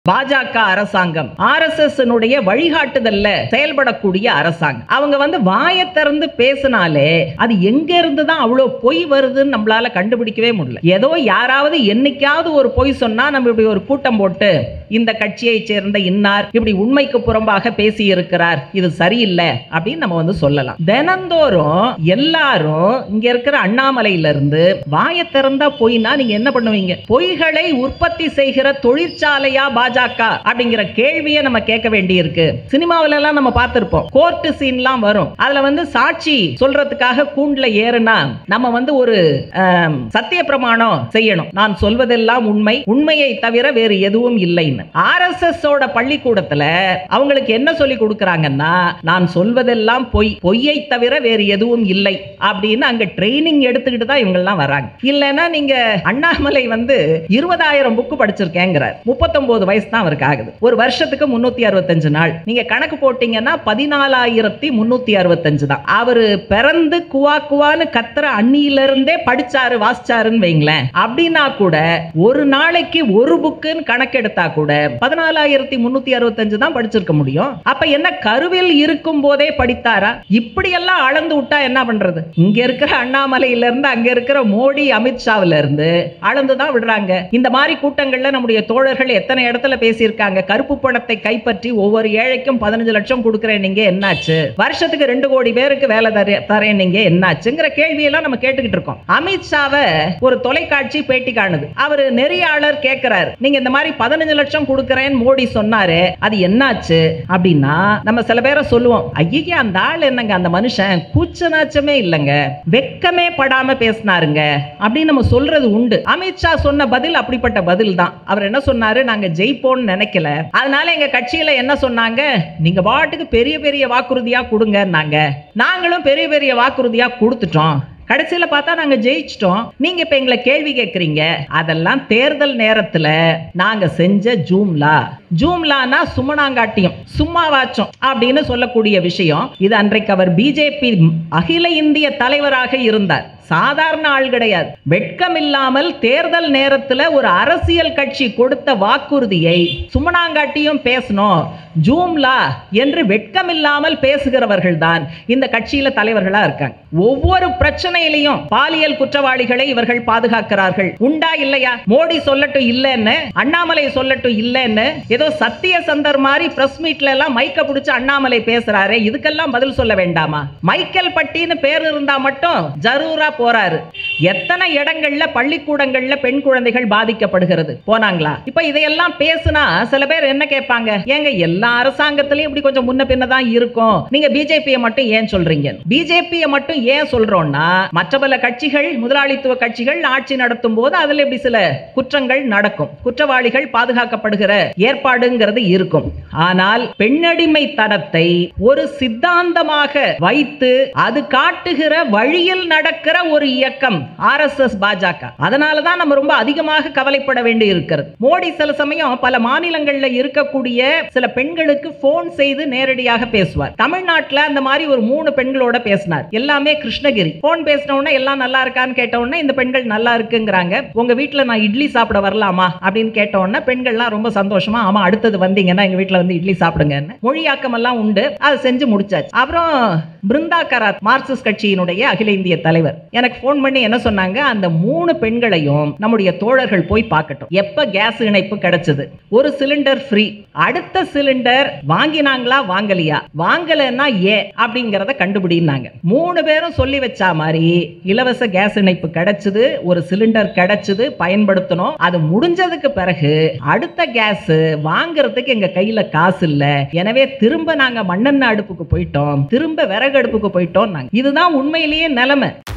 பாஜக அரசாங்கம் ஆர்எஸ்எஸ் வழிகாட்டுதல்ல செயல்படக்கூடிய அரசாங்கம் அவங்க வந்து வாயை திறந்து பேசினாலே அது எங்க இருந்து தான் அவ்வளவு பொய் வருதுன்னு நம்மளால கண்டுபிடிக்கவே முடியல ஏதோ யாராவது என்னைக்காவது ஒரு பொய் சொன்னா நம்ம இப்படி ஒரு கூட்டம் போட்டு இந்த கட்சியை சேர்ந்த இன்னார் இப்படி உண்மைக்கு புறம்பாக பேசி இருக்கிறார் இது சரியில்லை அப்படின்னு நம்ம வந்து சொல்லலாம் தினந்தோறும் எல்லாரும் இங்க இருக்கிற அண்ணாமலையில இருந்து வாயை திறந்தா பொய்னா நீங்க என்ன பண்ணுவீங்க பொய்களை உற்பத்தி செய்கிற தொழிற்சாலையா பாஜக அப்படிங்கிற கேள்வியை நம்ம கேட்க வேண்டி இருக்கு சினிமாவில எல்லாம் நம்ம பார்த்திருப்போம் கோர்ட் சீன்லாம் வரும் அதுல வந்து சாட்சி சொல்றதுக்காக கூண்டுல ஏறுனா நம்ம வந்து ஒரு ஆம், சத்திய பிரமாணம் செய்யணும் நான் சொல்வதெல்லாம் உண்மை உண்மையை தவிர வேறு எதுவும் இல்லைன்னு ஆர்எஸ்எஸ் ஓட பள்ளிக்கூடத்துல அவங்களுக்கு என்ன சொல்லி கொடுக்கறாங்கன்னா நான் சொல்வதெல்லாம் பொய் பொய்யை தவிர வேறு எதுவும் இல்லை அப்படின்னு அங்க ட்ரைனிங் எடுத்துக்கிட்டு தான் இவங்க எல்லாம் வராங்க இல்லைன்னா நீங்க அண்ணாமலை வந்து இருபதாயிரம் புக்கு படிச்சிருக்கேங்கிறார் முப்பத்தொன்பது வயசு தான் அவருக்கு ஆகுது ஒரு வருஷத்துக்கு முன்னூத்தி அறுபத்தஞ்சு நாள் நீங்க கணக்கு போட்டீங்கன்னா பதினாலாயிரத்தி முன்னூத்தி அறுபத்தஞ்சு தான் அவரு பிறந்து குவா குவான்னு கத்துற அண்ணியில இருந்தே படிச்சாரு வாசிச்சாருன்னு வைங்களேன் அப்படின்னா கூட ஒரு நாளைக்கு ஒரு புக்குன்னு கணக்கெடுத்தா கூட பதினாலாயிரத்தி முன்னூத்தி அறுபத்தஞ்சு தான் படிச்சிருக்க முடியும் அப்ப என்ன கருவில் இருக்கும் போதே படித்தாரா இப்படி எல்லாம் அளந்து விட்டா என்ன பண்றது இங்க இருக்கிற அண்ணாமலையில இருந்து அங்க இருக்கிற மோடி அமித்ஷாவில இருந்து அளந்து தான் விடுறாங்க இந்த மாதிரி கூட்டங்கள்ல நம்முடைய தோழர்கள் எத்தனை இடத்துல பேசியிருக்காங்க கருப்பு பணத்தை கைப்பற்றி ஒவ்வொரு ஏழைக்கும் பதினஞ்சு லட்சம் கொடுக்குறேன் நீங்க என்னாச்சு வருஷத்துக்கு ரெண்டு கோடி பேருக்கு வேலை தர தரேன் நீங்க என்னாச்சுங்கிற கேள்வியெல்லாம் நம்ம கேட்டுக்கிட்டு இருக்கோம் அமித்ஷாவை ஒரு தொலைக்காட்சி பேட்டி காணுது அவர் நெறியாளர் கேட்கிறாரு நீங்க இந்த மாதிரி பதினஞ்சு லட்சம் கொடுக்கறேன்னு மோடி சொன்னாரு அது என்னாச்சு அப்படின்னா நம்ம சில பேரை சொல்லுவோம் ஐயா அந்த ஆள் என்னங்க அந்த மனுஷன் கூச்ச நாச்சமே இல்லைங்க வெக்கமே படாம பேசினாருங்க அப்படின்னு நம்ம சொல்றது உண்டு அமித்ஷா சொன்ன பதில் அப்படிப்பட்ட பதில் தான் அவர் என்ன சொன்னாரு நாங்க ஜெயிப்போம்னு நினைக்கல அதனால எங்க கட்சியில என்ன சொன்னாங்க நீங்க பாட்டுக்கு பெரிய பெரிய வாக்குறுதியா கொடுங்கன்னாங்க நாங்களும் பெரிய பெரிய வாக்குறுதியா கொடுத்துட்டோம் கடைசியில பார்த்தா நாங்க ஜெயிச்சிட்டோம் நீங்க இப்ப எங்களை கேள்வி கேட்கறீங்க அதெல்லாம் தேர்தல் நேரத்துல நாங்க செஞ்ச ஜூம்லா ஜூம்லானா சுமனாங்காட்டியம் சும்மாவாச்சோம் அப்படின்னு சொல்லக்கூடிய விஷயம் இது அன்றைக்கு அவர் பிஜேபி அகில இந்திய தலைவராக இருந்தார் சாதாரண ஆள் கிடையாது வெட்கம் இல்லாமல் தேர்தல் நேரத்துல ஒரு அரசியல் கட்சி கொடுத்த வாக்குறுதியை சுமனாங்காட்டியும் பேசணும் ஜூம்லா என்று வெட்கம் இல்லாமல் பேசுகிறவர்கள் தான் இந்த கட்சியில தலைவர்களா இருக்காங்க ஒவ்வொரு பிரச்சனையிலையும் பாலியல் குற்றவாளிகளை இவர்கள் பாதுகாக்கிறார்கள் உண்டா இல்லையா மோடி சொல்லட்டும் இல்லைன்னு அண்ணாமலை சொல்லட்டும் இல்லைன்னு ஏதோ சத்திய சந்தர் மாதிரி பிரஸ் மீட்ல எல்லாம் மைக்க பிடிச்சு அண்ணாமலை பேசுறாரு இதுக்கெல்லாம் பதில் சொல்ல வேண்டாமா மைக்கேல் பட்டின்னு பேர் இருந்தா மட்டும் ஜரூரா போறாரு எத்தனை இடங்கள்ல பள்ளிக்கூடங்கள்ல பெண் குழந்தைகள் பாதிக்கப்படுகிறது போனாங்களா இப்ப இதையெல்லாம் பேசுனா சில பேர் என்ன கேட்பாங்க ஏங்க எல்லா அரசாங்கத்திலயும் இப்படி கொஞ்சம் முன்ன பின்ன தான் இருக்கும் நீங்க பிஜேபியை மட்டும் ஏன் சொல்றீங்க பிஜேபியை மட்டும் ஏன் சொல்றோம்னா மற்ற பல கட்சிகள் முதலாளித்துவ கட்சிகள் ஆட்சி நடத்தும் போது அதுல இப்படி சில குற்றங்கள் நடக்கும் குற்றவாளிகள் பாதுகாக்கப்படுகிற ஏற்பாடுங்கிறது இருக்கும் ஆனால் பெண்ணடிமை தடத்தை ஒரு சித்தாந்தமாக வைத்து அது காட்டுகிற வழியில் நடக்கிற ஒரு இயக்கம் ஆர்எஸ்எஸ் பாஜக அதனால தான் நம்ம ரொம்ப அதிகமாக கவலைப்பட வேண்டி இருக்கிறது மோடி சில சமயம் பல மாநிலங்கள்ல இருக்கக்கூடிய சில பெண்களுக்கு போன் செய்து நேரடியாக பேசுவார் தமிழ்நாட்டுல அந்த மாதிரி ஒரு மூணு பெண்களோட பேசினார் எல்லாமே கிருஷ்ணகிரி போன் பேசின உடனே எல்லாம் நல்லா இருக்கான்னு கேட்ட உடனே இந்த பெண்கள் நல்லா இருக்குங்கிறாங்க உங்க வீட்டுல நான் இட்லி சாப்பிட வரலாமா அப்படின்னு கேட்ட உடனே பெண்கள்லாம் ரொம்ப சந்தோஷமா ஆமா அடுத்தது வந்தீங்கன்னா எங்க வீட்டுல வந்து இட்லி சாப்பிடுங்கன்னு மொழியாக்கம் எல்லாம் உண்டு அதை செஞ்சு முடிச்சாச்சு அப்புறம் பிருந்தா கராத் மார்க்சிஸ்ட் கட்சியினுடைய அகில இந்திய தலைவர் எனக்கு ஃபோன் பண்ணி என்ன சொன்னாங்க அந்த மூணு பெண்களையும் நம்முடைய தோழர்கள் போய் பார்க்கட்டும் எப்ப கேஸ் இணைப்பு கிடைச்சது ஒரு சிலிண்டர் ஃப்ரீ அடுத்த சிலிண்டர் வாங்கினாங்களா வாங்கலையா வாங்கலைன்னா ஏன் அப்படிங்கறத கண்டுபிடினாங்க மூணு பேரும் சொல்லி வச்சா மாதிரி இலவச கேஸ் இணைப்பு கிடைச்சது ஒரு சிலிண்டர் கிடைச்சது பயன்படுத்தணும் அது முடிஞ்சதுக்கு பிறகு அடுத்த கேஸ் வாங்குறதுக்கு எங்க கையில காசு இல்ல எனவே திரும்ப நாங்க மண்ணெண்ணெய் அடுப்புக்கு போயிட்டோம் திரும்ப விறகு அடுப்புக்கு போயிட்டோம் நாங்க இதுதான் உண்மையிலேயே நிலைமை